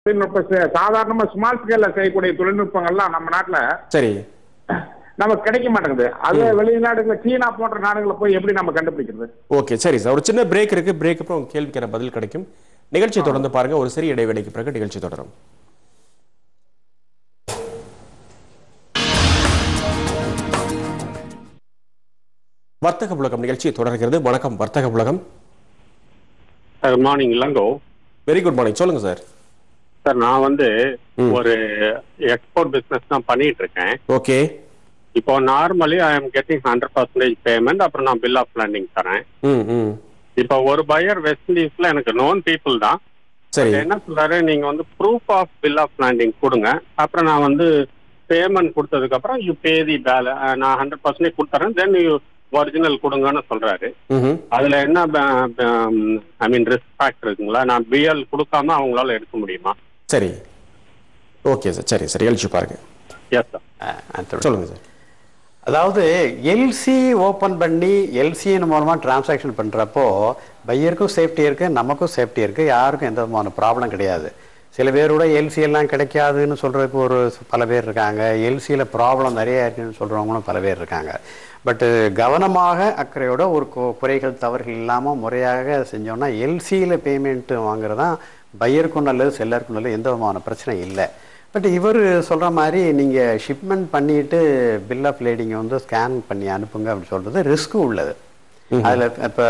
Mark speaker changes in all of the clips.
Speaker 1: தொழில்நுட்ப ச- சாதாரணமா ஸ்மால் ஸ்கேல்ல செய்யக்கூடிய தொழில்நுட்பங்கள்லாம் நம்ம நாட்டுல
Speaker 2: சரி
Speaker 1: நமக்கு கிடைக்க மாட்டேங்குது அது வெளிநாடுகள் சீனா போன்ற நாடுகளை போய் எப்படி நம்ம கண்டுபிடிக்கிறது
Speaker 2: ஓகே சரி சார் ஒரு சின்ன பிரேக் இருக்கு பிரேக் அப்புறம் உங்க கேள்விக்கான பதில் கிடைக்கும் நிகழ்ச்சி தொடர்ந்து பாருங்க ஒரு சிறிய இடைவேளைக்கு பிறகு நிகழ்ச்சி தொடரும் வர்த்தக புலகம் நிகழ்ச்சி தொடர்கிறது வணக்கம் வர்த்தக புலகம்
Speaker 3: good morning Elango
Speaker 2: very good morning சொல்லுங்க சார்
Speaker 3: சார் நான் வந்து ஒரு எக்ஸ்போர்ட் பிசினஸ் தான் பண்ணிட்டு இருக்கேன்
Speaker 2: ஓகே
Speaker 3: இப்போ normally I am getting hundred percentage payment அப்புறம் நான் பில் ஆஃப் லேண்டிங் தரேன்
Speaker 2: ம் ம்
Speaker 3: இப்போ ஒரு பையர் வெஸ்ட் இண்டீஸ்ல எனக்கு நோன் பீப்புள் தான்
Speaker 2: சரி
Speaker 3: என்ன சொல்றாரு நீங்க வந்து proof of bill of landing கொடுங்க அப்புறம் நான் வந்து பேமெண்ட் கொடுத்ததுக்கு அப்புறம் யூ பே தி பேல நான் ஹண்ட்ரட் பர்சன்டேஜ் கொடுத்துறேன் தென் யூ ஒரிஜினல் கொடுங்கன்னு சொல்றாரு
Speaker 2: ம்
Speaker 3: அதுல என்ன ஐ மீன் ரிஸ்க் ஃபேக்டர் இருக்குங்களா நான் பிஎல் கொடுக்காம அவங்களால எடுக்க முடியுமா
Speaker 2: சரி ஓகே சார் சரி சரி எழுச்சி பாருங்க
Speaker 3: எஸ் சார்
Speaker 2: சொல்லுங்க சார்
Speaker 4: அதாவது எல்சி ஓப்பன் பண்ணி எல்சியின் மூலமாக டிரான்சாக்ஷன் பண்ணுறப்போ பையருக்கும் சேஃப்டி இருக்குது நமக்கும் சேஃப்டி இருக்குது யாருக்கும் எந்த விதமான ப்ராப்ளம் கிடையாது சில பேரோட எல்சி எல்லாம் கிடைக்காதுன்னு சொல்கிறதுக்கு ஒரு பல பேர் இருக்காங்க எல்சியில் ப்ராப்ளம் நிறைய இருக்குன்னு சொல்கிறவங்களும் பல பேர் இருக்காங்க பட்டு கவனமாக அக்கறையோட ஒரு கு- குறைகள் தவறுகள் இல்லாமல் முறையாக செஞ்சோம்னா எல்சியில் பேமெண்ட்டு வாங்குறது தான் பையருக்கும் நல்லது செல்லருக்கும் நல்லது எந்த விதமான பிரச்சனை இல்லை பட் இவர் சொல்கிற மாதிரி நீங்கள் ஷிப்மெண்ட் பண்ணிட்டு பில் ஆஃப் லேடிங்கை வந்து ஸ்கேன் பண்ணி அனுப்புங்க அப்படின்னு சொல்கிறது ரிஸ்க் உள்ளது அதில் இப்போ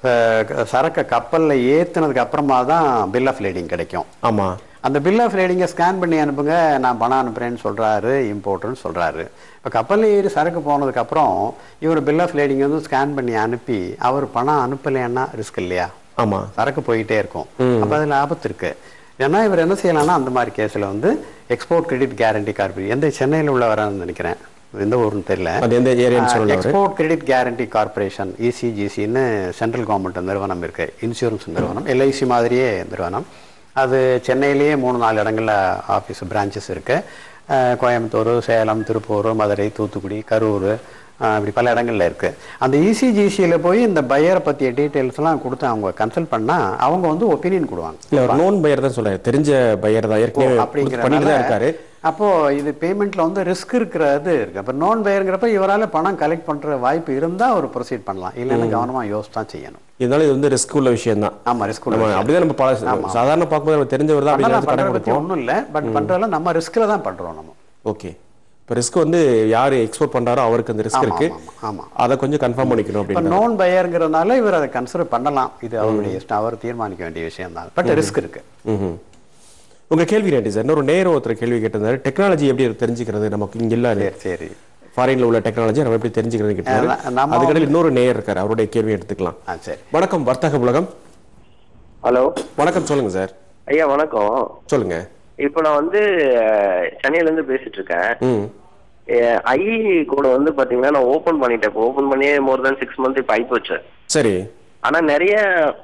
Speaker 4: சரக்கை கப்பலில் ஏற்றுனதுக்கு அப்புறமா தான் பில் ஆஃப் லேடிங் கிடைக்கும்
Speaker 2: ஆமா
Speaker 4: அந்த பில் ஆஃப் லேடிங்கை ஸ்கேன் பண்ணி அனுப்புங்க நான் பணம் அனுப்புகிறேன்னு சொல்கிறாரு இம்போர்ட்டர்னு சொல்கிறாரு இப்போ கப்பலில் ஏறி சரக்கு போனதுக்கப்புறம் இவர் பில் ஆஃப் லேடிங்கை வந்து ஸ்கேன் பண்ணி அனுப்பி அவர் பணம் அனுப்பலைன்னா ரிஸ்க் இல்லையா
Speaker 2: ஆமா
Speaker 4: சரக்கு போயிட்டே இருக்கும் அப்போ அதில் ஆபத்து இருக்கு ஏன்னா இவர் என்ன செய்யலாம்னா அந்த மாதிரி கேஸில் வந்து எக்ஸ்போர்ட் கிரெடிட் கேரண்டி கார்பரேஷன் எந்த சென்னையில் உள்ள வரான்னு நினைக்கிறேன் எந்த ஊர்னு தெரியல
Speaker 2: அது எந்த ஏரியான்னு சொல்லல அவரு
Speaker 4: எக்ஸ்போர்ட் கிரெடிட் கேரண்டி கார்பரேஷன் இசிஜிசின்னு சென்ட்ரல் கவர்மெண்ட் நிறுவனம் இருக்கு இன்சூரன்ஸ் நிறுவனம் எல்ஐசி மாதிரியே நிறுவனம் அது சென்னையிலேயே மூணு நாலு இடங்கள்ல ஆஃபீஸ் பிரான்ச்சஸ் இருக்கு அஹ் கோயம்புத்தூர் சேலம் திருப்பூர் மதுரை தூத்துக்குடி கரூர் அஹ் இப்படி பல இடங்கள்ல இருக்கு அந்த இசிஜிசியில் போய் இந்த பையரை பற்றிய டீட்டெயில்ஸ்லாம் கொடுத்து அவங்க கன்சல்ட் பண்ணா அவங்க வந்து ஒப்பீனியன் கொடுவாங்க
Speaker 2: இல்ல ஒரு நோன் பையர் தான் சொல்றாரு தெரிஞ்ச பையர் தான் ஏற்கனவே கொடுத்து பண்ணிட்டு தான் இருக்காரு
Speaker 4: அப்போ இது பேமெண்ட்ல வந்து ரிஸ்க் இருக்கிறது இருக்கு அப்ப நோன் பயருங்கிறப்ப இவரால பணம் கலெக்ட் பண்ற வாய்ப்பு இருந்தா அவர் ப்ரொசீட் பண்ணலாம் இல்லைன்னா கவனமா யோசிச்சு தான் செய்யணும்
Speaker 2: இதனால இது வந்து ரிஸ்க் உள்ள விஷயம் தான்
Speaker 4: ஆமா ரிஸ்க்
Speaker 2: நம்ம அப்படிதான் நம்ம பல சாதாரண பார்க்கும்போது நம்ம தெரிஞ்சவர் தான்
Speaker 4: பண்ணலாம்
Speaker 2: அப்படின்னு கடன்
Speaker 4: பண்றத பத்தி
Speaker 2: கொடுப்போம்
Speaker 4: ஒண்ணும் இல்ல பட் பண்றதெல்லாம் நம்ம ரிஸ்க்ல தான் பண்றோம் நம்ம
Speaker 2: ஓகே இப்போ ரிஸ்க் வந்து யார் எக்ஸ்போர்ட் பண்றாரோ அவருக்கு அந்த ரிஸ்க்
Speaker 4: ஆமா,
Speaker 2: இருக்கு
Speaker 4: ஆமா, ஆமா.
Speaker 2: அதை கொஞ்சம் கன்ஃபார்ம் பண்ணிக்கணும்
Speaker 4: இப்ப
Speaker 2: அப்படின்னு
Speaker 4: நோன் பயருங்கிறதுனால இவர் அதை கன்சிடர் பண்ணலாம் இது அவருடைய இஷ்டம் அவர் தீர்மானிக்க வேண்டிய விஷயம் தான் பட் ரிஸ்க் இருக்கு
Speaker 2: ம்ஹும். உங்க கேள்வி நன்றி சார் இன்னொரு நேரம் ஒருத்தர் கேள்வி கேட்டிருந்தாரு டெக்னாலஜி எப்படி தெரிஞ்சுக்கிறது நமக்கு இங்க இல்ல
Speaker 4: சரி சரி
Speaker 2: ஃபாரின்ல உள்ள டெக்னாலஜி நம்ம எப்படி தெரிஞ்சுக்கிறது கேட்டாரு
Speaker 4: அஹ் நம்ம
Speaker 2: அதுக்கடையில் இன்னொரு நேயர் இருக்காரு அவருடைய கேள்வி எடுத்துக்கலாம்
Speaker 4: ஆ சரி
Speaker 2: வணக்கம் வர்த்தக உலகம்
Speaker 5: ஹலோ
Speaker 2: வணக்கம் சொல்லுங்க சார்
Speaker 5: ஐயா வணக்கம்
Speaker 2: சொல்லுங்க
Speaker 5: இப்போ நான் வந்து அஹ், சென்னையில இருந்து பேசிட்டு இருக்கேன்
Speaker 2: ம்
Speaker 5: ஐ கூட வந்து பாத்தீங்கன்னா நான் ஓபன் பண்ணிட்டேன் இப்போ ஓபன் பண்ணியே மோர் தென் சிக்ஸ் மந்த் இப்போ ஆயிப்போச்சு
Speaker 2: சரி
Speaker 5: ஆனா நிறைய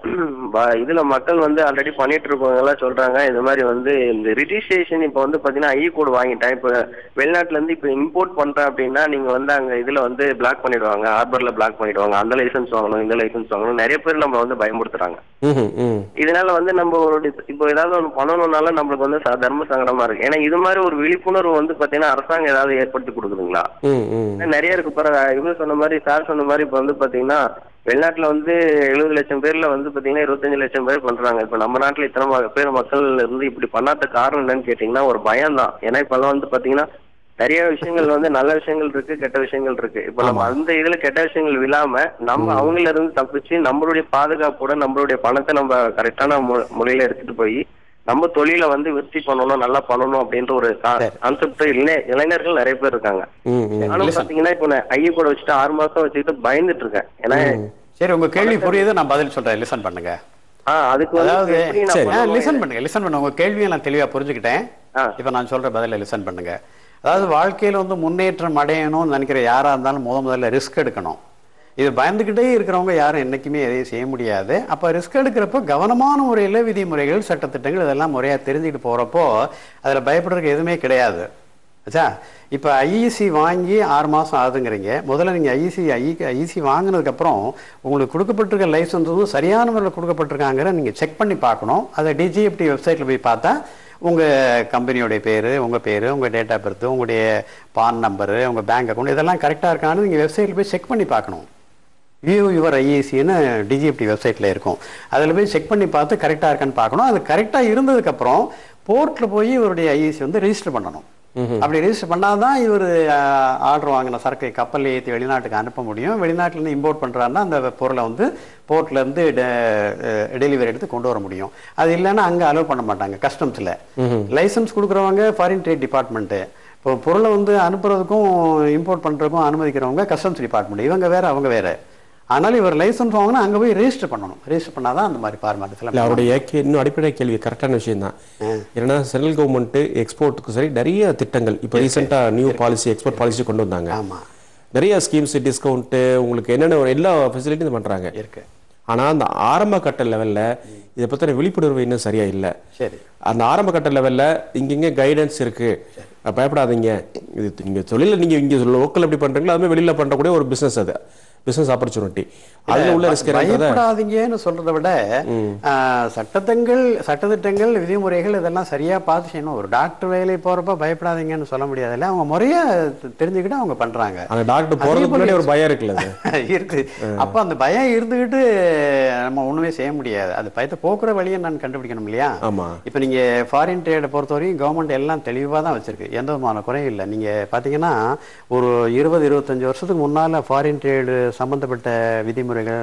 Speaker 5: வ- இதுல மக்கள் வந்து ஆல்ரெடி பண்ணிட்டு இருக்கவங்க எல்லாம் சொல்றாங்க இந்த மாதிரி வந்து இந்த ரிஜிஸ்ட்ரேஷன் இப்போ வந்து பாத்தீங்கன்னா ஐ கோடு வாங்கிட்டேன் இப்போ வெளிநாட்டுல இருந்து இப்போ இம்போர்ட் பண்றேன் அப்படின்னா நீங்க வந்து அங்க இதுல வந்து பிளாக் பண்ணிடுவாங்க ஹார்பர்ல பிளாக் பண்ணிடுவாங்க அந்த லைசன்ஸ் வாங்கணும் இந்த லைசன்ஸ் வாங்கணும் நிறைய பேர் நம்ம வந்து பயமுறுத்துறாங்க
Speaker 2: ம் ம்
Speaker 5: இதனால வந்து நம்ம ஒரு இப்போ ஏதாவது ஒன்று பண்ணணும்னால நம்மளுக்கு வந்து ச- தர்ம சங்கடமா இருக்கு ஏன்னா இது மாதிரி ஒரு விழிப்புணர்வு வந்து பாத்தீங்கன்னா அரசாங்கம் ஏதாவது ஏற்படுத்தி கொடுக்குதுங்களா
Speaker 2: ம் ம்
Speaker 5: ஏன்னா நிறைய இருக்கு பாருங்க இவங்க சொன்ன மாதிரி சார் சொன்ன மாதிரி இப்போ வந்து பாத்தீங்கன்னா வெளிநாட்டுல வந்து எழுபது லட்சம் பேர்ல வந்து பாத்தீங்கன்னா இருபத்தஞ்சு லட்சம் பேர் பண்றாங்க இப்போ நம்ம நாட்டுல இத்தனை ம- பேர் மக்கள் இருந்து இப்படி பண்ணாத காரணம் என்னன்னு கேட்டீங்கன்னா ஒரு பயம் தான் ஏன்னா இப்பெல்லாம் வந்து பாத்தீங்கன்னா நிறைய விஷயங்கள் வந்து நல்ல விஷயங்கள் இருக்கு கெட்ட விஷயங்கள் இருக்கு இப்போ நம்ம அந்த இதுல கெட்ட விஷயங்கள் விழாம நம்ம அவங்கள இருந்து தப்பிச்சு நம்மளுடைய பாதுகாப்போட நம்மளுடைய பணத்தை நம்ம கரெக்டான முறையில எடுத்துட்டு போய் நம்ம தொழிலை வந்து விருத்தி பண்ணணும் நல்லா பண்ணணும் அப்படின்ற ஒரு கான்செப்ட் இளைஞர்கள் நிறைய பேர் இருக்காங்க
Speaker 2: ம் ம்
Speaker 5: நானும் பாத்தீங்கன்னா இப்போ நான் ஐய கூட வச்சுட்டு ஆறு மாசம் வச்சுக்கிட்டு பயந்துட்டு இருக்கேன் ஏன்னா
Speaker 4: சரி உங்க கேள்வி புரியுது நான் பதில் சொல்றேன் லிசன் பண்ணுங்க
Speaker 5: ஆ, அதுக்கு வந்து
Speaker 4: அதாவது
Speaker 5: எப்படி நான் பண்ணணும்?
Speaker 4: லிசன் பண்ணுங்க லிசன் பண்ணுங்க உங்க கேள்வியை நான் தெளிவா புரிஞ்சுக்கிட்டேன்
Speaker 5: ஆ.
Speaker 4: இப்ப நான் சொல்ற பதில லிசன் பண்ணுங்க அதாவது வாழ்க்கையில வந்து முன்னேற்றம் அடையணும்னு நினைக்கிற யாரா இருந்தாலும் முத முதல்ல ரிஸ்க் எடுக்கணும் இது பயந்துக்கிட்டே இருக்கிறவங்க யாரும் என்னைக்குமே எதையும் செய்ய முடியாது அப்ப ரிஸ்க் எடுக்கிறப்போ கவனமான முறையில் விதிமுறைகள் சட்டத்திட்டங்கள் இதெல்லாம் முறையா தெரிஞ்சுக்கிட்டு போறப்போ அதுல பயப்படுறதுக்கு எதுவுமே கிடையாது ஆச்சா இப்போ ஐஇசி வாங்கி ஆறு மாதம் ஆகுதுங்கிறீங்க முதல்ல நீங்கள் ஐஇசி ஐ ஐஇசி வாங்கினதுக்கப்புறம் உங்களுக்கு கொடுக்கப்பட்டிருக்க லைசன்ஸ் வந்து சரியான முறையில் கொடுக்கப்பட்டிருக்காங்கிற நீங்கள் செக் பண்ணி பார்க்கணும் அதை டிஜிஎஃப்டி வெப்சைட்டில் போய் பார்த்தா உங்கள் கம்பெனியோடைய பேர் உங்கள் பேர் உங்கள் டேட் ஆஃப் பர்த் உங்களுடைய பான் நம்பரு உங்கள் பேங்க் அக்கௌண்ட் இதெல்லாம் கரெக்டாக இருக்கான்னு நீங்கள் வெப்சைட்டில் போய் செக் பண்ணி பார்க்கணும் வியூ யுவர் ஐஏசின்னு டிஜிஎஃப்டி வெப்சைட்டில் இருக்கும் அதில் போய் செக் பண்ணி பார்த்து கரெக்டாக இருக்கான்னு பார்க்கணும் அது கரெக்டாக இருந்ததுக்கப்புறம் போர்ட்டில் போய் இவருடைய ஐஏசி வந்து ரெஜிஸ்டர் பண்ணணும் அப்படி ரெஜிஸ்டர் பண்ணாதான் இவர் ஆர்டர் வாங்கின சரக்கை கப்பலில் ஏற்றி வெளிநாட்டுக்கு அனுப்ப முடியும் வெளிநாட்டிலேருந்து இம்போர்ட் பண்ணுறாருன்னா அந்த பொருளை வந்து போர்ட்ல இருந்து டெலிவரி எடுத்து கொண்டு வர முடியும் அது இல்லைன்னா அங்கே அலோவ் பண்ண மாட்டாங்க கஸ்டம்ஸில் லைசன்ஸ் கொடுக்குறவங்க ஃபாரின் ட்ரேட் டிபார்ட்மெண்ட்டு இப்போ பொருளை வந்து அனுப்புறதுக்கும் இம்போர்ட் பண்ணுறதுக்கும் அனுமதிக்கிறவங்க கஸ்டம்ஸ் டிபார்ட்மெண்ட் இவங்க வேற அவங்க வேற ஆனாலும் இவர் லைசன்ஸ் வாங்கினா அங்கே போய் ரெஜிஸ்டர் பண்ணணும் ரெஜிஸ்டர் பண்ணாதான் அந்த மாதிரி
Speaker 2: இல்ல
Speaker 4: ஃபார்மேட்ஸில்
Speaker 2: அவருடைய கே- இன்னும் அடிப்படை கேள்வி கரெக்டான விஷயம் தான் ஏன்னா சென்ட்ரல் கவர்மெண்ட் எக்ஸ்போர்ட்டுக்கு சரி நிறைய திட்டங்கள் இப்போ ரீசெண்டா நியூ பாலிசி எக்ஸ்போர்ட் பாலிசி கொண்டு வந்தாங்க
Speaker 4: ஆமா
Speaker 2: நிறைய ஸ்கீம்ஸ் டிஸ்கவுண்ட் உங்களுக்கு என்னென்ன ஒரு எல்லா ஃபெசிலிட்டியும் பண்றாங்க
Speaker 4: இருக்கு
Speaker 2: ஆனா அந்த ஆரம்ப கட்ட லெவல்ல இதை பத்தின விழிப்புணர்வு இன்னும் சரியா இல்ல
Speaker 4: சரி
Speaker 2: அந்த ஆரம்ப கட்ட லெவல்ல இங்கங்க கைடன்ஸ் இருக்கு அஹ் பயப்படாதீங்க இது நீங்க தொழில நீங்க இங்க லோக்கல் எப்படி பண்றீங்களோ அதுமே வெளியில பண்றக்கூடிய ஒரு பிசினஸ் அது பிசினஸ் ஆப்பர்ச்சுனிட்டி அதுல உள்ள ரிஸ்க்
Speaker 4: பயப்படாதீங்கன்னு சொல்றதை விட ஆ, சட்டத்தங்கள் சட்டத்திட்டங்கள் விதிமுறைகள் இதெல்லாம் சரியா பார்த்து செய்யணும் ஒரு டாக்டர் வேலை போறப்ப பயப்படாதீங்கன்னு சொல்ல முடியாதுல்ல அவங்க முறையா தெ- தெரிஞ்சுக்கிட்டு அவங்க பண்றாங்க
Speaker 2: அந்த டாக்டர் போறதுக்கு முன்னாடி ஒரு பயம் இருக்குல்ல அது
Speaker 4: இருக்கு அப்ப அந்த பயம் இருந்துகிட்டு நம்ம ஒண்ணுமே செய்ய முடியாது அந்த பயத்தை போக்குற வழியை நான் கண்டுபிடிக்கணும் இல்லையா
Speaker 2: ஆமா
Speaker 4: இப்போ நீங்க ஃபாரின் ட்ரேடை பொறுத்தவரைக்கும் கவர்மெண்ட் எல்லாம் தெளிவாக தான் வச்சிருக்கு எந்த விதமான குறையும் இல்லை நீங்க பாத்தீங்கன்னா ஒரு இருபது இருபத்தஞ்சு வருஷத்துக்கு முன்னால ஃபாரின் ட்ரேடு சம்பந்தப்பட்ட விதிமுறைகள்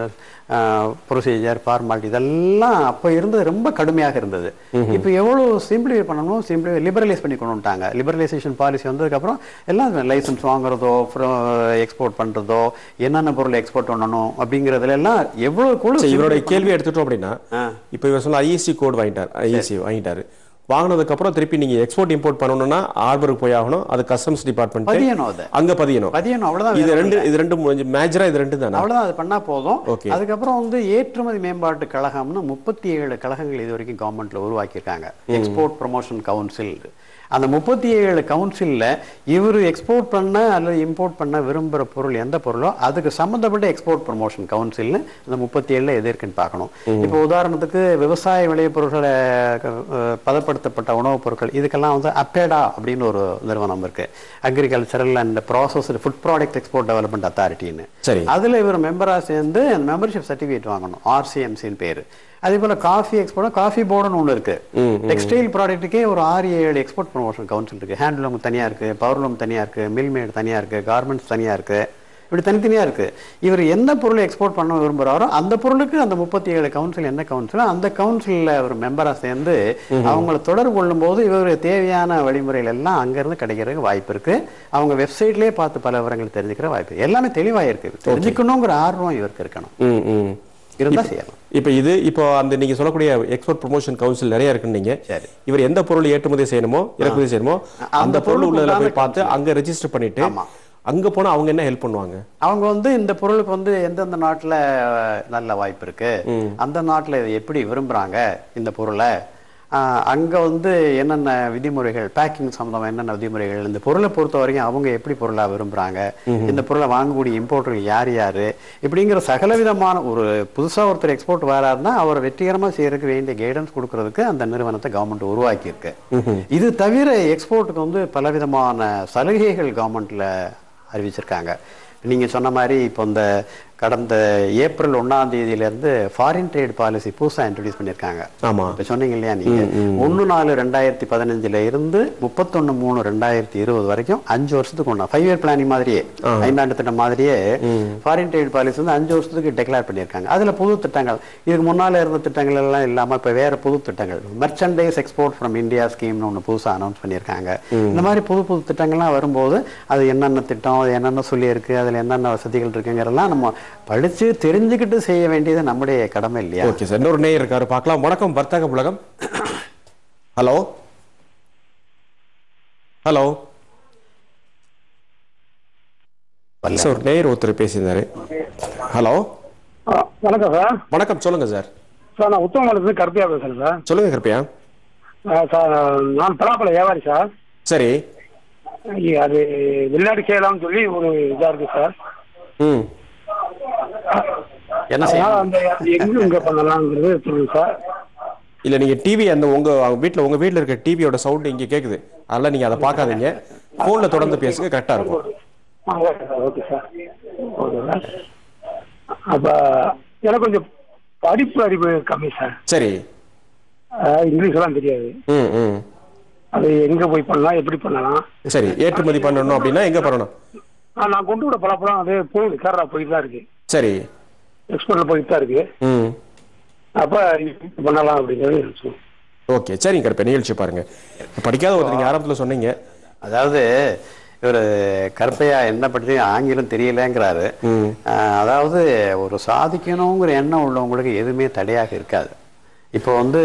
Speaker 4: ப்ரொசீஜர் ஃபார்மாலிட்டி இதெல்லாம் அப்போ இருந்தது ரொம்ப கடுமையாக இருந்தது இப்போ எவ்வளோ சிம்பிளிஃபை பண்ணணும் சிம்பிளி லிபரலைஸ் பண்ணி கொண்டு வந்துட்டாங்க லிபரலைசேஷன் பாலிசி வந்ததுக்கப்புறம் எல்லாம் லைசன்ஸ் வாங்குறதோ அப்புறம் எக்ஸ்போர்ட் பண்றதோ என்னென்ன பொருள் எக்ஸ்போர்ட் பண்ணணும் அப்படிங்கிறதுல எல்லாம் எவ்வளோ கூட
Speaker 2: சரி, இவருடைய கேள்வி எடுத்துட்டோம் அப்படின்னா
Speaker 4: ஆ.
Speaker 2: இப்போ இவர் சொன்ன ஐஎஸ்சி கோட் வாங்கிட்டார் ஐஎஸ்சி வாங்கிட்டாரு வாங்கினதுக்கு அப்புறம் திருப்பி நீங்க எக்ஸ்போர்ட் இம்போர்ட் பண்ணணும்னா ஆர்பருக்கு போய் ஆகணும் அது கஸ்டம்ஸ் டிபார்ட்மெண்ட்
Speaker 4: பதியணும் அதை
Speaker 2: அங்க பதியணும்
Speaker 4: பதியணும் அவ்வளவுதான்
Speaker 2: இது
Speaker 4: வேற
Speaker 2: ரெண்டு இது ரெண்டு மேஜரா இது ரெண்டு தானே
Speaker 4: அவ்வளவுதான் அது பண்ணா போதும்
Speaker 2: Okay.
Speaker 4: அதுக்கப்புறம் வந்து ஏற்றுமதி மேம்பாட்டு கழகம்னு முப்பத்தி ஏழு கழகங்கள் இது வரைக்கும் கவர்மெண்ட்ல உருவாக்கியிருக்காங்க எக்ஸ்போர்ட் ப்ரொமோஷன் கவுன்சில் அந்த முப்பத்தி ஏழு கவுன்சில்ல இவர் எக்ஸ்போர்ட் பண்ண அல்லது இம்போர்ட் பண்ண விரும்புகிற பொருள் எந்த பொருளோ அதுக்கு சம்மந்தப்பட்ட எக்ஸ்போர்ட் ப்ரொமோஷன் கவுன்சில்னு இந்த முப்பத்தி ஏழுல எது இருக்குன்னு பார்க்கணும் இப்போ உதாரணத்துக்கு விவசாய விளைபொருட்களை அஹ், பதப்படுத்தப்பட்ட உணவுப் பொருட்கள் இதுக்கெல்லாம் வந்து அப்பேடா அப்படின்னு ஒரு நிறுவனம் இருக்கு agricultural and process food product export development அத்தாரிட்டின்னு
Speaker 2: சரி
Speaker 4: அதுல இவர் மெம்பரா சேர்ந்து அந்த மெம்பர்ஷிப் சர்டிஃபிகேட் வாங்கணும் ஆர்சிஎம்சின்னு பேரு அதே போல காஃபி எக்ஸ்போர்ட் காஃபி போர்டுன்னு ஒன்று இருக்கு டெக்ஸ்டைல் ப்ராடக்ட்டுக்கே ஒரு ஆறு ஏழு எக்ஸ்போர்ட் ப்ரொமோஷன் கவுன்சில் இருக்கு ஹேண்ட்லூம் தனியா இருக்கு பவர்லூம் தனியா இருக்கு மில்மேட் தனியா இருக்கு கார்மெண்ட்ஸ் தனியா இருக்கு இப்படி தனித்தனியா இருக்கு இவர் எந்த பொருளை எக்ஸ்போர்ட் பண்ண விரும்புறாரோ அந்த பொருளுக்கு அந்த முப்பத்தி ஏழு கவுன்சில் என்ன கவுன்சிலோ அந்த கவுன்சிலில் ஒரு மெம்பரா சேர்ந்து அவங்கள தொடர்பு கொள்ளும்போது இவர் தேவையான வழிமுறைகள் எல்லாம் அங்கிருந்து கிடைக்கிறதுக்கு வாய்ப்பு இருக்கு அவங்க வெப்சைட்லயே பார்த்து பல விவரங்கள் தெரிஞ்சுக்கிற வாய்ப்பு எல்லாமே தெளிவாக இருக்கு தெரிஞ்சுக்கணுங்கிற ஆர்வம் இவருக்கு இருக்கணும்
Speaker 2: ம் ம்
Speaker 4: இருந்தா செய்யலாம்
Speaker 2: இப்போ இது இப்போ அந்த நீங்க சொல்லக்கூடிய எக்ஸ்போர்ட் ப்ரொமோஷன் கவுன்சில் நிறைய இருக்குன்னு நீங்க
Speaker 4: சரி.
Speaker 2: இவர் எந்த பொருள் ஏற்றுமதி செய்யணுமோ இறக்குமதி செய்யணுமோ
Speaker 4: அந்த
Speaker 2: அந்த பொருள்
Speaker 4: பொருளுக்கு
Speaker 2: உள்ளதுல போய்
Speaker 4: உண்டான
Speaker 2: பார்த்து அங்க ரெஜிஸ்டர் பண்ணிட்டு
Speaker 4: ஆமா.
Speaker 2: அங்க போனா அவங்க என்ன ஹெல்ப் பண்ணுவாங்க
Speaker 4: அவங்க வந்து இந்த பொருளுக்கு வந்து எந்தெந்த நாட்டுல நல்ல வாய்ப்பு இருக்கு அந்த நாட்டுல இதை எப்படி விரும்புறாங்க இந்த பொருளை ஆஹ் அங்க வந்து என்னென்ன விதிமுறைகள் பேக்கிங் சம்பந்தமா என்னென்ன விதிமுறைகள் இந்த பொருளை பொறுத்த வரைக்கும் அவங்க எப்படி பொருளா விரும்புறாங்க இந்த பொருளை வாங்கக்கூடிய இம்போர்ட்டர்கள் யார் யாரு இப்படிங்கிற சகலவிதமான ஒரு புதுசா ஒருத்தர் எக்ஸ்போர்ட் வராருன்னா அவர் வெற்றிகரமா செய்யறதுக்கு வேண்டிய கைடன்ஸ் கொடுக்கறதுக்கு அந்த நிறுவனத்தை கவர்மெண்ட் உருவாக்கி இருக்கு இது தவிர எக்ஸ்போர்ட்டுக்கு வந்து பலவிதமான சலுகைகள் கவர்மெண்ட்ல அறிவிச்சிருக்காங்க நீங்க சொன்ன மாதிரி இப்போ இந்த கடந்த ஏப்ரல் ஒன்னாம் தேதியில இருந்து ஃபாரின் ட்ரேட் பாலிசி புதுசா இன்ட்ரடியூஸ் பண்ணியிருக்காங்க
Speaker 2: ஆமா
Speaker 4: இப்ப சொன்னீங்க இல்லையா நீங்க ஒன்னு நாலு ரெண்டாயிரத்தி பதினஞ்சுல இருந்து முப்பத்தொன்னு மூணு ரெண்டாயிரத்தி இருபது வரைக்கும் அஞ்சு வருஷத்துக்கு ஒண்ணா ஃபைவ் இயர் பிளானிங் மாதிரியே ஐந்தாண்டு திட்டம் மாதிரியே ஃபாரின் ட்ரேட் பாலிசி வந்து அஞ்சு வருஷத்துக்கு டெக்ளேர் பண்ணியிருக்காங்க அதுல புது திட்டங்கள் இதுக்கு முன்னால இருந்த திட்டங்கள் எல்லாம் இல்லாம இப்ப வேற புது திட்டங்கள் மெர்ச்சன்டைஸ் எக்ஸ்போர்ட் ஃப்ரம் இந்தியா ஸ்கீம்னு ஒண்ணு புதுசா அனௌன்ஸ் பண்ணியிருக்காங்க இந்த மாதிரி புது புது திட்டங்கள்லாம் வரும்போது அது என்னென்ன திட்டம் அது என்னென்ன சொல்லி இருக்கு அதுல என்னென்ன வசதிகள் இருக்குங்கிறதெல்லாம் நம்ம படிச்சு தெரிஞ்சுக்கிட்டு செய்ய வேண்டியது நம்முடைய கடமை இல்லையா
Speaker 2: ஓகே சார் இன்னொரு நேயர் இருக்காரு பார்க்கலாம் வணக்கம் வர்த்தக உலகம் ஹலோ ஹலோ சார் ஒரு நேயர் ஒருத்தர் பேசியிருந்தாரு ஹலோ
Speaker 6: ஆ, வணக்கம் சார்
Speaker 2: வணக்கம் சொல்லுங்க சார்
Speaker 6: சார் நான் உத்தமங்கலத்துலேருந்து கருப்பியா பேசுகிறேன் சார்
Speaker 2: சொல்லுங்க கிருப்பியா
Speaker 6: ஆ, சார் நான் பலாப்பழ வியாபாரி சார்
Speaker 2: சரி
Speaker 6: ஐய, அது வெளிநாடு செய்யலாம்னு சொல்லி ஒரு இதாக இருக்கு சார்
Speaker 2: ம்
Speaker 4: என்ன
Speaker 6: அதனால
Speaker 4: செய்யணும்
Speaker 6: அந்த அது எங்க இங்க பண்ணலாம்ங்கிறது சொல்லுங்க சார்
Speaker 2: இல்ல நீங்க டிவி அந்த உங்க அவங்க வீட்ல உங்க வீட்ல இருக்க டிவியோட சவுண்ட் இங்க கேக்குது அதெல்லாம் நீங்க அதை பார்க்காதீங்க போன்ல தொடர்ந்து பேசுங்க கரெக்டா இருக்கும்
Speaker 6: ஆ okay sir okay sir okay sir அப்போ எனக்கு கொஞ்சம் படிப்பு அறிவு கம்மி சார்
Speaker 2: சரி
Speaker 6: அஹ் இங்கிலீஷ் எல்லாம் தெரியாது
Speaker 2: ம் ம்
Speaker 6: அது எங்கே போய் பண்ணலாம் எப்படி பண்ணலாம்
Speaker 2: சரி ஏற்றுமதி பண்ணணும் அப்படின்னா எங்க பண்ணணும்
Speaker 6: ஆ, நான் கொண்டு விட பலப்படம் அது போகுது கேரளா போயிட்டு தான் இருக்கு
Speaker 2: சரி
Speaker 6: எக்ஸ்போர்ட்டில் போயிட்டு தான் இருக்கு
Speaker 2: ம்
Speaker 6: அப்போ இப்படி பண்ணலாம் அப்படிங்கிறது எனக்கு சொல்லுங்க.
Speaker 2: ஓகே சரிங்க கருப்பை நிகழ்ச்சி பாருங்க படிக்காத ஒருத்தர் நீங்க ஆரம்பத்துல சொன்னீங்க
Speaker 4: அதாவது இவர் கருப்பையா என்ன பற்றி ஆங்கிலம் தெரியலங்கிறாரு ஆஹ் அதாவது ஒரு சாதிக்கணுங்கிற எண்ணம் உள்ளவங்களுக்கு எதுவுமே தடையாக இருக்காது இப்போ வந்து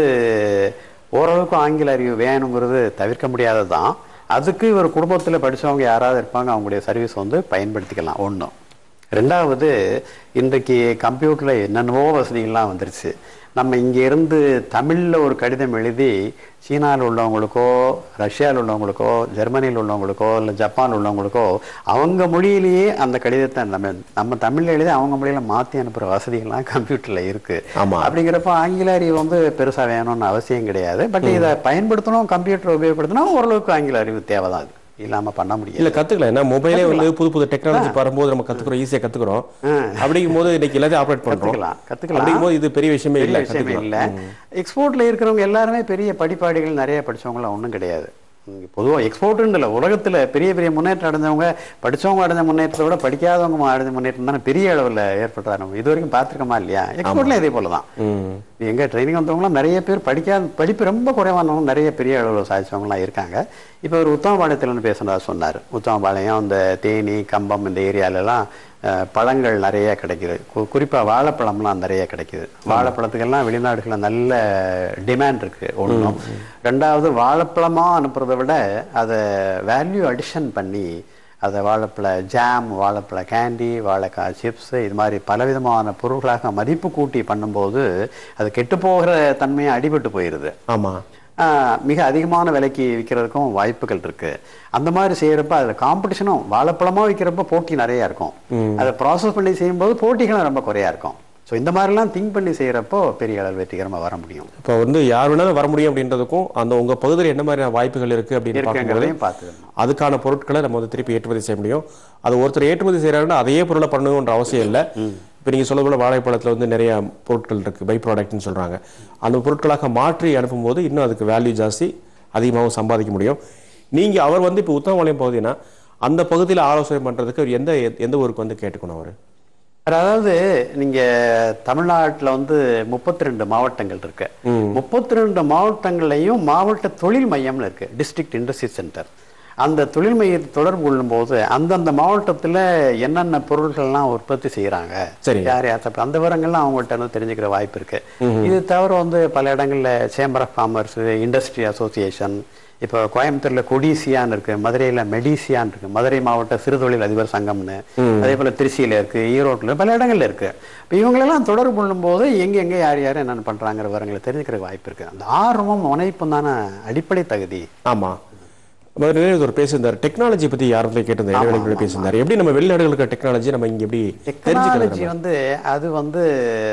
Speaker 4: ஓரளவுக்கு ஆங்கில அறிவு வேணுங்கிறது தவிர்க்க முடியாதது தான் அதுக்கு இவர் குடும்பத்தில் படிச்சவங்க யாராவது இருப்பாங்க அவங்களுடைய சர்வீஸ் வந்து பயன்படுத்திக்கலாம் ஒன்று ரெண்டாவது இன்றைக்கு கம்ப்யூட்டரில் என்னென்னவோ வசதிகள்லாம் வந்துருச்சு நம்ம இங்கே இருந்து தமிழில் ஒரு கடிதம் எழுதி சீனாவில் உள்ளவங்களுக்கோ ரஷ்யாவில் உள்ளவங்களுக்கோ ஜெர்மனியில் உள்ளவங்களுக்கோ இல்லை ஜப்பான் உள்ளவங்களுக்கோ அவங்க மொழியிலேயே அந்த கடிதத்தை நம்ம நம்ம தமிழில் எழுதி அவங்க மொழியில மாற்றி அனுப்புகிற வசதிகள்லாம் கம்ப்யூட்டரில் இருக்குது
Speaker 2: ஆமா.
Speaker 4: அப்படிங்கிறப்ப ஆங்கில அறிவு வந்து பெருசாக வேணும்னு அவசியம் கிடையாது பட் இதை பயன்படுத்தணும் கம்ப்யூட்டர் உபயோகப்படுத்தினா ஓரளவுக்கு ஆங்கில அறிவு தேவை தான் அது இல்லாமல் பண்ண முடியாது
Speaker 2: இல்ல கத்துக்கலாம் ஏன்னா மொபைலே வந்து புது புது டெக்னாலஜி வரும்போது நம்ம கத்துக்கிறோம் ஈஸியா கத்துக்கிறோம் அப்படிங்கும் போது இன்னைக்கு எல்லாத்தையும் ஆப்ரேட் பண்றோம்
Speaker 4: கத்துக்கலாம், கத்துக்கலாம்.
Speaker 2: அப்படிங்கும் போது இது பெரிய விஷயமே இல்ல
Speaker 4: பெரிய விஷயமே
Speaker 2: கத்துக்கலாம்
Speaker 4: இல்லை எக்ஸ்போர்ட்ல இருக்கிறவங்க எல்லாருமே பெரிய படிப்பாடிகள் நிறைய படிச்சவங்களாம் ஒன்றும் கிடையாது பொதுவாக எக்ஸ்போர்ட்டுன்னு இல்லை உலகத்தில் பெரிய பெரிய முன்னேற்றம் அடைஞ்சவங்க படிச்சவங்க அடைஞ்ச முன்னேற்றத்தை விட படிக்காதவங்க அடைஞ்ச முன்னேற்றம் தானே பெரிய அளவில் ஏற்பட்டதா நம்ம இது வரைக்கும் பார்த்துருக்கோமா இல்லையா எக்ஸ்போர்ட்ல இதே போல தான்
Speaker 2: ம்
Speaker 4: எங்க ட்ரைனிங் வந்தவங்களாம் நிறைய பேர் படிக்காத படிப்பு ரொம்ப குறைவானவங்க நிறைய பெரிய அளவில் சாதிச்சவங்களாம் இருக்காங்க இப்போ ஒரு உத்தமபாளையத்தில்னு பேசுனதா சொன்னார் உத்தமபாளையம் இந்த தேனி கம்பம் இந்த ஏரியாலலாம் அஹ், பழங்கள் நிறைய கிடைக்குது கு- குறிப்பா வாழைப்பழம்லாம் நிறைய கிடைக்குது வாழைப்பழத்துக்கெல்லாம் வெளிநாடுகளில் நல்ல டிமாண்ட் இருக்கு ஒன்றும் ரெண்டாவது வாழைப்பழமா அனுப்புறதை விட அதை வேல்யூ அடிஷன் பண்ணி அதை வாழைப்பழ ஜாம் வாழைப்பழ கேண்டி வாழைக்காய் சிப்ஸ் இது மாதிரி பலவிதமான பொருள்களாக மதிப்பு கூட்டி பண்ணும்போது அது கெட்டு போகிற தன்மையை அடிபட்டு போயிடுது
Speaker 2: ஆமா
Speaker 4: ஆஹ் மிக அதிகமான விலைக்கு விற்கிறதுக்கும் வாய்ப்புகள் இருக்கு அந்த மாதிரி செய்யறப்ப அதுல காம்படிஷனும் வாழைப்பழமா விற்கிறப்ப போட்டி நிறைய இருக்கும் அதை ப்ராசஸ் பண்ணி செய்யும்போது போட்டிகளும் ரொம்ப குறையா இருக்கும் ஸோ இந்த மாதிரிலாம் திங்க் பண்ணி செய்யறப்போ பெரிய அளவு வெற்றிகரமா வர முடியும்
Speaker 2: இப்போ வந்து யார் வேணாலும் வர முடியும் அப்படின்றதுக்கும் அந்த உங்க பகுதியில் என்ன மாதிரியான வாய்ப்புகள் இருக்கு அப்படின்னு பார்க்கும்போது
Speaker 4: இருக்குங்கிறதையும் பார்த்துக்கணும்
Speaker 2: அதுக்கான பொருட்களை நம்ம வந்து திருப்பி ஏற்றுமதி செய்ய முடியும் அது ஒருத்தர் ஏற்றுமதி செய்யறாருன்னா அதே பொருளை பண்ணணுன்ற அவசியம் இல்லை இப்போ நீங்க சொல்ல போல வாழைப்பழத்துல வந்து நிறைய பொருட்கள் இருக்கு பை ப்ராடக்ட்னு சொல்றாங்க அந்த பொருட்களாக மாற்றி அனுப்பும்போது இன்னும் அதுக்கு வேல்யூ ஜாஸ்தி அதிகமாகவும் சம்பாதிக்க முடியும் நீங்க அவர் வந்து இப்போ உத்தமபாளையம் பகுதினா அந்த பகுதியில் ஆலோசனை பண்றதுக்கு அவர் எந்த எந்த ஊருக்கு வந்து கேட்டுக்கணும் அவர்
Speaker 4: அதாவது நீங்க தமிழ்நாட்டுல வந்து முப்பத்தி ரெண்டு மாவட்டங்கள் இருக்கு முப்பத்தி ரெண்டு மாவட்டங்கள்லையும் மாவட்ட தொழில் மையம்னு இருக்கு டிஸ்ட்ரிக்ட் இண்டஸ்ட்ரி சென்டர் அந்த தொழில் மையத்தை தொடர்பு கொள்ளும்போது அந்தந்த மாவட்டத்துல என்னென்ன பொருட்கள்லாம் உற்பத்தி செய்யறாங்க
Speaker 2: சரி.
Speaker 4: யார் யார் சாப்பிட அந்த விவரங்கள்லாம் அவங்கள்ட்ட இருந்து தெரிஞ்சுக்கிற வாய்ப்பு இருக்கு இது தவிர வந்து பல இடங்கள்ல chamber of commerce industry association இப்போ கோயம்புத்தூர்ல கொடிசியான்னு இருக்கு மதுரையில மெடிசியான்னு இருக்கு மதுரை மாவட்ட சிறுதொழில் அதிபர் சங்கம்னு அதே போல திருச்சியில இருக்கு ஈரோட்ல பல இடங்கள்ல இருக்கு இப்போ இவங்களெல்லாம் தொடர்பு கொள்ளும்போது எங்க எங்க யார் யார் என்னென்ன பண்றாங்கிற விவரங்களை தெரிஞ்சுக்கிற வாய்ப்பு இருக்கு அந்த ஆர்வமும் முனைப்பும் தானே அடிப்படை தகுதி
Speaker 2: ஆமா முதல்ல ஒரு பேசியிருந்தார் டெக்னாலஜி பத்தி யாரும் கேட்டிருந்தார் இடைவெளிக்குள்ள பேசியிருந்தார் எப்படி நம்ம வெளிநாடுகளுக்கு டெக்னாலஜி நம்ம இங்க எப்படி
Speaker 4: டெக்னாலஜி
Speaker 2: தெரிஞ்சுக்கலாம்
Speaker 4: வந்து அது வந்து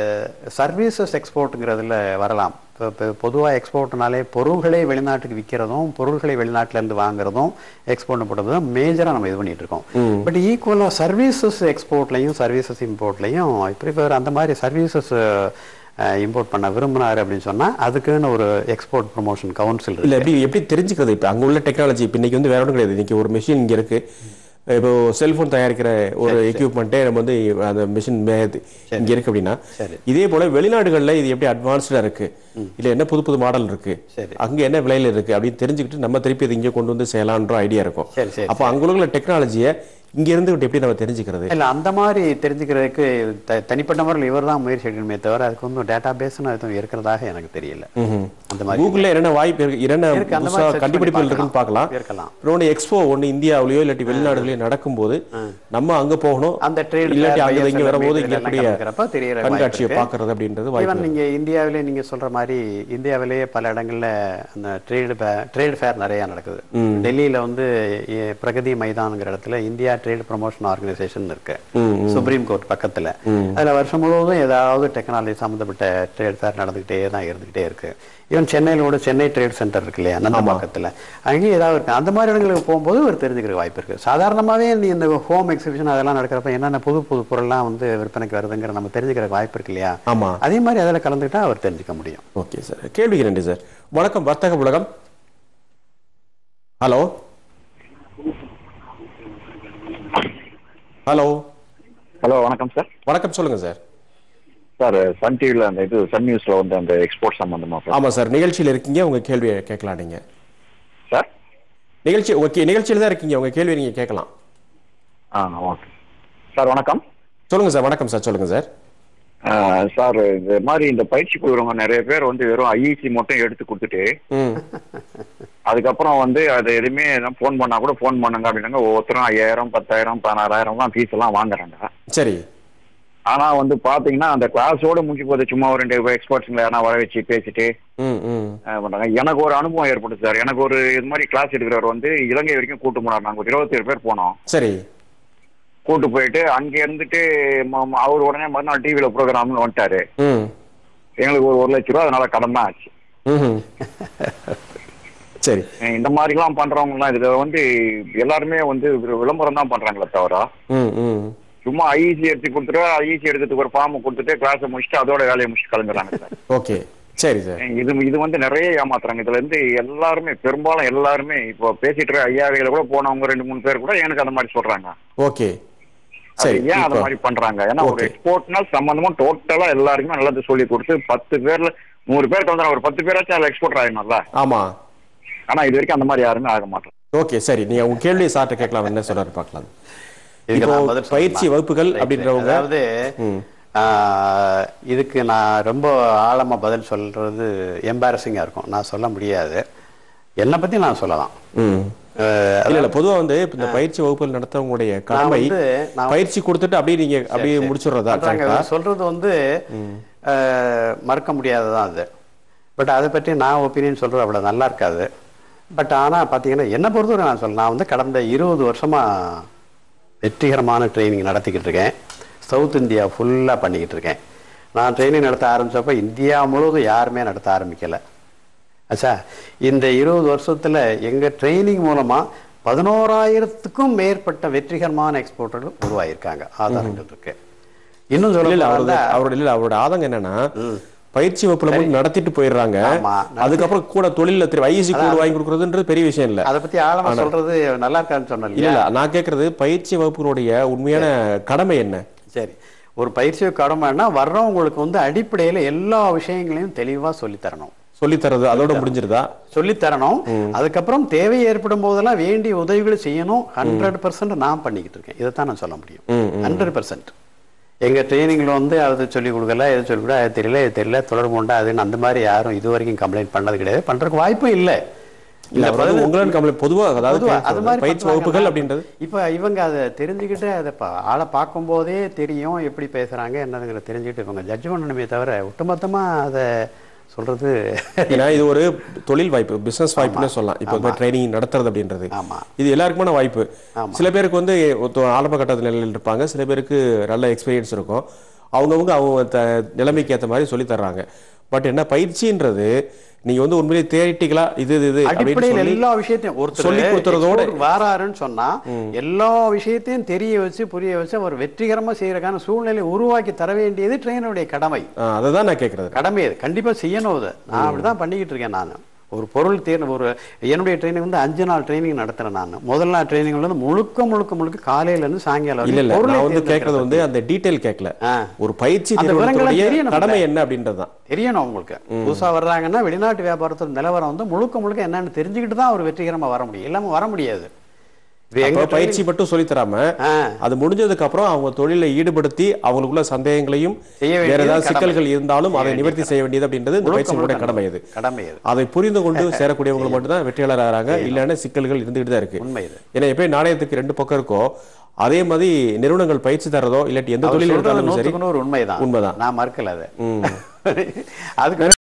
Speaker 4: சர்வீசஸ் எக்ஸ்போர்ட்டுங்கிறதுல வரலாம் இப்போ இப்போ பொதுவாக எக்ஸ்போர்ட்னாலே பொருள்களை வெளிநாட்டுக்கு விற்கிறதும் பொருள்களை வெளிநாட்டுல இருந்து வாங்குறதும் எக்ஸ்போர்ட் போடுறதும் மேஜராக நம்ம இது பண்ணிட்டு இருக்கோம் பட் ஈக்குவலாக சர்வீசஸ் எக்ஸ்போர்ட்லையும் சர்வீசஸ் இம்போர்ட்லையும் இப்படி இப்போ அந்த மாதிரி சர்வீசஸ் இம்போர்ட் பண்ண விரும்பினாரு அப்படின்னு சொன்னா அதுக்குன்னு ஒரு எக்ஸ்போர்ட் ப்ரொமோஷன் கவுன்சில் இருக்கு
Speaker 2: இல்ல எப்படி எப்படி தெரிஞ்சுக்கிறது இப்ப அங்க உள்ள டெக்னாலஜி இப்ப இன்னைக்கு வந்து வேற ஒன்றும் கிடையாது இன்னைக்கு ஒரு மிஷின் இங்க இருக்கு இப்போ செல்போன் தயாரிக்கிற ஒரு எக்யூப்மெண்ட்டே நம்ம வந்து அந்த மிஷின் இங்க இருக்கு அப்படின்னா
Speaker 4: சரி.
Speaker 2: இதே போல வெளிநாடுகள்ல இது எப்படி அட்வான்ஸ்டா இருக்கு இல்ல என்ன புது புது மாடல் இருக்கு
Speaker 4: சரி.
Speaker 2: அங்க என்ன விலையில இருக்கு அப்படின்னு தெரிஞ்சுக்கிட்டு நம்ம திருப்பி இது இங்க கொண்டு வந்து செய்யலான்ற ஐடியா இருக்கும்
Speaker 4: சரி, சரி,
Speaker 2: அப்போ அங்க உள்ள டெக்னாலஜியை இங்க இருந்து எப்படி நம்ம தெரிஞ்சுக்கிறது
Speaker 4: இல்ல அந்த மாதிரி தெரிஞ்சுக்கிறதுக்கு த- தனிப்பட்ட முறையில் இவர் தான் முயற்சி எடுக்கணுமே தவிர அதுக்கு ஒன்றும் டேட்டா பேஸ்னு எதுவும் இருக்கிறதாக எனக்கு தெரியல அந்த மாதிரி
Speaker 2: கூகுள்ல என்னென்ன வாய்ப்பு இருக்கு என்னென்ன
Speaker 4: இருக்கு, அந்த
Speaker 2: புதுசா
Speaker 4: மாதிரி search
Speaker 2: கண்டுபிடிப்புகள்
Speaker 4: பண்ணி
Speaker 2: இருக்குன்னு பார்க்கலாம்
Speaker 4: இருக்கலாம்.
Speaker 2: இன்னொன்று எக்ஸ்போ ஒன்று இந்தியாவிலயோ இல்லாட்டி வெளிநாடுகளையோ நடக்கும்போது நம்ம அங்க போகணும்
Speaker 4: அந்த trade
Speaker 2: இல்லாட்டி
Speaker 4: fair,
Speaker 2: அங்க இங்க
Speaker 4: ISL
Speaker 2: வரும்போது
Speaker 4: meet
Speaker 2: இங்க
Speaker 4: இதெல்லாம்
Speaker 2: இருக்கக்கூடிய
Speaker 4: கலந்துக்கிறப்ப தெரியற வாய்ப்பு
Speaker 2: கண்காட்சியை
Speaker 4: இருக்கு.
Speaker 2: பார்க்கறது அப்படின்றது
Speaker 4: ஈவன்
Speaker 2: வாய்ப்பு
Speaker 4: நீங்க இந்தியாவிலே நீங்க சொல்ற மாதிரி இந்தியாவிலேயே பல இடங்கள்ல அந்த ட்ரேடு ட்ரேட் ஃபேர் நிறைய நடக்குது டெல்லியில வந்து எ- பிரகதி மைதான்ங்கிற இடத்துல இந்தியா ட்ரேட் ப்ரமோஷன் ஆர்கனைசேஷன் இருக்கு சுப்ரீம் கோர்ட் பக்கத்துல அதுல வருஷம் முழுவதும் ஏதாவது டெக்னாலஜி சம்மந்தப்பட்ட ட்ரேட் ஃபேர் நடந்துகிட்டே தான் இருந்துகிட்டே இருக்கு ஈவன் சென்னையில கூட சென்னை ட்ரேட் சென்டர் இருக்கு இல்லையா நந்தம்பாக்கத்துல அங்கேயும் ஏதாவது இருக்கு அந்த மாதிரி இடங்களுக்கு போகும்போது ஒரு தெரிஞ்சுக்கிற வாய்ப்பு இருக்கு சாதாரணமாவே நீ இந்த ஹோம் எக்ஸிபிஷன் அதெல்லாம் நடக்கிறப்ப என்னென்ன புது புது பொருள்லாம் வந்து விற்பனைக்கு வருதுங்கிற நம்ம தெரிஞ்சுக்கிற வாய்ப்பு இருக்கு இல்லையா
Speaker 2: ஆமா
Speaker 4: அதே மாதிரி அதில் கலந்துக்கிட்டா அவர் தெரிஞ்சுக்க முடியும்
Speaker 2: ஓகே சார் கேள்விக்கு நன்றி சார் வணக்கம் வர்த்தக உலகம் ஹலோ ஹலோ
Speaker 7: ஹலோ வணக்கம் சார்
Speaker 2: வணக்கம் சொல்லுங்க சார்
Speaker 7: சார் சன் டிவியில் அந்த இது சன் நியூஸில் வந்து அந்த எக்ஸ்போர்ட் சம்மந்தமா சார்
Speaker 2: ஆமா சார் நிகழ்ச்சியில் இருக்கீங்க உங்க கேள்வியை கேட்கலாம் நீங்க
Speaker 7: சார்
Speaker 2: நிகழ்ச்சி ஓகே நிகழ்ச்சியில் தான் இருக்கீங்க உங்க கேள்வி நீங்க கேட்கலாம்
Speaker 7: ஆ ஓகே சார் வணக்கம்
Speaker 2: சொல்லுங்க சார் வணக்கம் சார் சொல்லுங்க சார்
Speaker 7: ஆ, சார் இந்த மாதிரி இந்த பயிற்சி கொடுக்குறவங்க நிறைய பேர் வந்து வெறும் ஐஇசி மட்டும் எடுத்து கொடுத்துட்டு
Speaker 2: ம்
Speaker 7: அதுக்கப்புறம் வந்து அது எதுவுமே ஃபோன் பண்ணா கூட ஃபோன் பண்ணுங்க அப்படின்னாங்க ஒவ்வொருத்தரும் ஐயாயிரம் பத்தாயிரம் பதினாறாயிரம்லாம் ஃபீஸ் எல்லாம் வாங்குறாங்க
Speaker 2: சரி
Speaker 7: ஆனா வந்து பாத்தீங்கன்னா அந்த கிளாஸோட முடிஞ்சு போகுது சும்மா ஒரு ரெண்டு எக்ஸ்பர்ட்ஸுங்களை யாரா வர வச்சு பேசிட்டு
Speaker 2: ம் ம்
Speaker 7: ஆ, பண்றாங்க எனக்கு ஒரு அனுபவம் ஏற்பட்டு சார் எனக்கு ஒரு இது மாதிரி கிளாஸ் எடுக்கிறவர் வந்து இலங்கை வரைக்கும் கூட்டு போனார் நாங்கள் ஒரு இருபத்தேழு பேர் போனோம்
Speaker 2: சரி
Speaker 7: கூட்டு போயிட்டு அங்க இருந்துட்டு ம- ம- அவர் உடனே மறுநாள் டிவியில ப்ரோக்ராம்னு வந்துட்டாரு
Speaker 2: ம்
Speaker 7: எங்களுக்கு ஒரு ஒரு லட்ச ரூபா அதனால கடன் தான் ஆச்சு
Speaker 2: ம் சரி
Speaker 7: அஹ் இந்த மாதிரிலாம் பண்றவங்கலாம் இதுல வந்து எல்லாருமே வந்து வி- விளம்பரம் தான் பண்றாங்களே தவிர
Speaker 2: ம் ம்
Speaker 7: சும்மா ஐஇசி எடுத்து கொடுத்துட்டு ஐஇசி எடுக்கிறதுக்கு ஒரு ஃபார்ம் கொடுத்துட்டு கிளாஸை முடிச்சுட்டு அதோட வேலையை முடிச்சுட்டு கிளம்பிடுறாங்க சார்
Speaker 2: ஓகே சரி சார்
Speaker 7: இது இது வந்து நிறைய ஏமாத்துறாங்க இதுல இருந்து எல்லாருமே பெரும்பாலும் எல்லாருமே இப்போ பேசிட்டு இருக்க ஐயாவையில கூட போனவங்க ரெண்டு மூணு பேர் கூட எனக்கு அந்த மாதிரி சொல்றாங்க
Speaker 2: ஓகே
Speaker 7: அது
Speaker 2: சரி
Speaker 7: ஏன் அந்த
Speaker 2: இப்போ
Speaker 7: மாதிரி பண்றாங்க ஏன்னா ஒரு
Speaker 2: Okay.
Speaker 7: எக்ஸ்போர்ட்னா சம்பந்தமா டோட்டலா எல்லாருக்குமே நல்லது சொல்லி கொடுத்து பத்து பேர்ல நூறு பேருக்கு வந்து ஒரு பத்து பேராச்சும் அதுல எக்ஸ்போர்ட் ஆகணும்ல
Speaker 2: ஆமா
Speaker 7: ஆனா இது வரைக்கும் அந்த மாதிரி யாருமே ஆக மாட்டாங்க
Speaker 2: ஓகே சரி நீங்க உங்க கேள்வியை சார்ட்ட கேட்கலாம் என்ன சொல்றாரு பார்க்கலாம்
Speaker 4: இதுக்கு
Speaker 2: இப்போ
Speaker 4: நான் பதில்
Speaker 2: பயிற்சி
Speaker 4: சொல்லணுமா?
Speaker 2: வகுப்புகள்
Speaker 4: Right,
Speaker 2: அப்படின்றவங்க
Speaker 4: right. அதாவது
Speaker 2: ம்.
Speaker 4: ஆஹ், இதுக்கு நான் ரொம்ப ஆழமா பதில் சொல்றது எம்பாரசிங்கா இருக்கும் நான் சொல்ல முடியாது என்னை பத்தி நான் சொல்லலாம்
Speaker 2: ம்
Speaker 4: ஆஹ்,
Speaker 2: இல்ல இல்ல பொதுவா வந்து இப்ப இந்த பயிற்சி வகுப்புகள் நடத்தவங்களுடைய கடமை
Speaker 4: வந்து நான்
Speaker 2: பயிற்சி கொடுத்துட்டு அப்படியே நீங்க அப்படியே முடிச்சிடுறதா
Speaker 4: பண்றாங்க.
Speaker 2: கரெக்டா
Speaker 4: சொல்றது வந்து ஆஹ், மறக்க முடியாததான் அது பட் அதை பற்றி நான் ஒப்பீனியன் சொல்றது அவ்வளவு நல்லா இருக்காது பட் ஆனா பாத்தீங்கன்னா என்னை பொறுத்தவரை நான் சொல்ல நான் வந்து கடந்த இருபது வருஷமா வெற்றிகரமான ட்ரைனிங் நடத்திக்கிட்டு இருக்கேன் சவுத் இந்தியா ஃபுல்லா பண்ணிக்கிட்டு இருக்கேன் நான் ட்ரைனிங் நடத்த ஆரம்பிச்சப்ப இந்தியா முழுவதும் யாருமே நடத்த ஆரம்பிக்கல ஆச்சா இந்த இருபது வருஷத்துல எங்க ட்ரைனிங் மூலமா பதினோராயிரத்துக்கும் மேற்பட்ட வெற்றிகரமான எக்ஸ்போர்ட்டர்கள் உருவாயிருக்காங்க ஆதாரங்கள் இருக்கு இன்னும்
Speaker 2: இல்ல இல்ல
Speaker 4: சொல்ல
Speaker 2: அவரது அவரோட இல்ல அவரோட ஆதங்கம் என்னன்னா பயிற்சி வகுப்புல மட்டும் நடத்திட்டு போயிடுறாங்க
Speaker 4: ஆமா.
Speaker 2: அதுக்கப்புறம் கூட தொழில திரு ஐசி கோடு வாங்கி கொடுக்கறதுன்றது பெரிய விஷயம் இல்ல
Speaker 4: அதை பத்தி ஆழமா சொல்றது நல்லா இருக்கான்னு சொன்னேன்
Speaker 2: இல்ல
Speaker 4: இல்லையா?
Speaker 2: இல்ல நான் கேக்குறது பயிற்சி வகுப்புகளுடைய உண்மையான கடமை என்ன
Speaker 4: சரி ஒரு பயிற்சி கடமைன்னா வர்றவங்களுக்கு வந்து அடிப்படையில எல்லா விஷயங்களையும் தெளிவா சொல்லித் தரணும்
Speaker 2: சொல்லி தரது அதோட முடிஞ்சிருதா
Speaker 4: சொல்லித் தரணும் அதுக்கப்புறம் தேவை ஏற்படும் போதெல்லாம் வேண்டிய உதவிகளை செய்யணும் ஹண்ட்ரட் பர்சன்ட் நான் பண்ணிக்கிட்டு இருக்கேன் இதைத்தான் நான் சொல்ல முடியும்
Speaker 2: ம்,
Speaker 4: ஹண்ட்ரட் பர்சன்ட் எங்க ட்ரைனிங்ல வந்து அதை சொல்லிக் கொடுக்கல இதை சொல்லிக் கொடுக்கல அது தெரியல இது தெரியல தொடர்பு உண்டா அதுன்னு அந்த மாதிரி யாரும் இது வரைக்கும் கம்ப்ளைண்ட் பண்ணது கிடையாது பண்றதுக்கு வாய்ப்பும் இல்லை
Speaker 2: இல்ல அவர் வந்து உங்களான கம்பளை பொதுவா அதாவது
Speaker 4: பொதுவா அது மாதிரி
Speaker 2: பயிற்சி
Speaker 4: பண்றாங்கன்னா,
Speaker 2: வகுப்புகள் அப்படின்றது
Speaker 4: இப்ப இவங்க அதை தெரிஞ்சுக்கிட்டு அதை பா- ஆளை பார்க்கும்போதே தெரியும் எப்படி பேசுறாங்க என்னதுங்கிற தெரிஞ்சுக்கிட்டு இவங்க ஜட்ஜ் பண்ணணுமே தவிர ஒட்டுமொத்தமா அதை சொல்றது
Speaker 2: ஏன்னா இது ஒரு தொழில் வாய்ப்பு பிசினஸ் வாய்ப்புன்னு சொல்லலாம் இப்போ ட்ரைனிங் நடத்துறது அப்படின்றது
Speaker 4: ஆமா.
Speaker 2: இது எல்லாருக்குமான வாய்ப்பு சில பேருக்கு வந்து ஒருத்த- ஆரம்ப கட்டத்து நிலையில் இருப்பாங்க சில பேருக்கு நல்ல எக்ஸ்பீரியன்ஸ் இருக்கும் அவங்கவுங்க அவங்க த- நிலைமைக்கு ஏற்ற மாதிரி சொல்லி தர்றாங்க பட் என்ன பயிற்சின்றது நீங்க வந்து உண்மையிலேயே தேரிட்டிக்கலா இது இது இது அப்படின்னு
Speaker 4: அடிப்படையில்
Speaker 2: சொல்லி
Speaker 4: எல்லா விஷயத்தையும் ஒருத்தர்
Speaker 2: சொல்லி கொடுத்துறதோட
Speaker 4: export வாராருன்னு சொன்னா எல்லா விஷயத்தையும் தெரிய வச்சு புரிய வச்சு அவர் வெற்றிகரமா செய்யறதுக்கான சூழ்நிலை உருவாக்கி தர வேண்டியது ட்ரெயினுடைய கடமை
Speaker 2: அதை தான் நான் கேட்கறது
Speaker 4: கடமை அது கண்டிப்பா செய்யணும் அது நான் அப்படிதான் பண்ணிக்கிட்டு இருக்கேன் நான் ஒரு பொருள் தேர்வு ஒரு என்னுடைய ட்ரைனிங் வந்து அஞ்சு நாள் ட்ரைனிங் நடத்துறேன் நான் முதல் நாள் ட்ரைனிங் வந்து முழுக்க முழுக்க முழுக்க காலையில இருந்து சாயங்காலம்
Speaker 2: இல்ல
Speaker 4: வரைக்கும்
Speaker 2: இல்ல
Speaker 4: பொருளை
Speaker 2: நான் வந்து
Speaker 4: தேர்ந்தெடுக்கிறது
Speaker 2: கேட்கறது வந்து அந்த டீடைல் கேட்கல
Speaker 4: ஆ.
Speaker 2: ஒரு பயிற்சி
Speaker 4: அந்த விவரங்கள்லாம்
Speaker 2: நிறுவனத்துடைய
Speaker 4: தெரியணும்
Speaker 2: கடமை
Speaker 4: இல்ல?
Speaker 2: என்ன அப்படின்றது தான்
Speaker 4: தெரியணும் அவங்களுக்கு புதுசா வர்றாங்கன்னா வெளிநாட்டு வியாபாரத்தோட நிலவரம் வந்து முழுக்க முழுக்க என்னன்னு தெரிஞ்சுக்கிட்டு தான் அவர் வெற்றிகரமா வர முடியும் இல்லாம வர முடியாது இது எங்க
Speaker 2: அப்ப பயிற்சி மட்டும் சொல்லி தராம
Speaker 4: ஆ.
Speaker 2: அது முடிஞ்சதுக்கு அப்புறம் அவங்க தொழிலை ஈடுபடுத்தி அவங்களுக்குள்ள சந்தேகங்களையும்
Speaker 4: செய்ய
Speaker 2: வேற
Speaker 4: வேண்டியது
Speaker 2: ஏதாவது
Speaker 4: கடமை.
Speaker 2: சிக்கல்கள் இருந்தாலும் அதை
Speaker 4: செய்ய
Speaker 2: நிவர்த்தி செய்ய வேண்டியது அப்படின்றது இந்த
Speaker 4: முழுக்க
Speaker 2: பயிற்சியினுடைய
Speaker 4: முழுக்க
Speaker 2: கடமை இது
Speaker 4: கடமை இது
Speaker 2: அதை புரிந்து கொண்டு சேரக்கூடியவங்க மட்டும்தான் வெற்றியாளர் ஆகிறாங்க இல்லைன்னா சிக்கல்கள் இருந்துகிட்டு தான் இருக்கு
Speaker 4: உண்மை இது
Speaker 2: ஏன்னா எப்பயும் நாணயத்துக்கு ரெண்டு பக்கம் இருக்கோ அதே மாதிரி நிறுவனங்கள் பயிற்சி தரதோ இல்லாட்டி எந்த
Speaker 4: அவர்
Speaker 2: தொழில்
Speaker 4: சொல்றது
Speaker 2: எடுத்தாலும் சரி
Speaker 4: நூத்துக்கு நூறு உண்மைதான்
Speaker 2: உண்மைதான்
Speaker 4: நான் மறுக்கல அதை
Speaker 2: ம்.
Speaker 4: அதுக்கு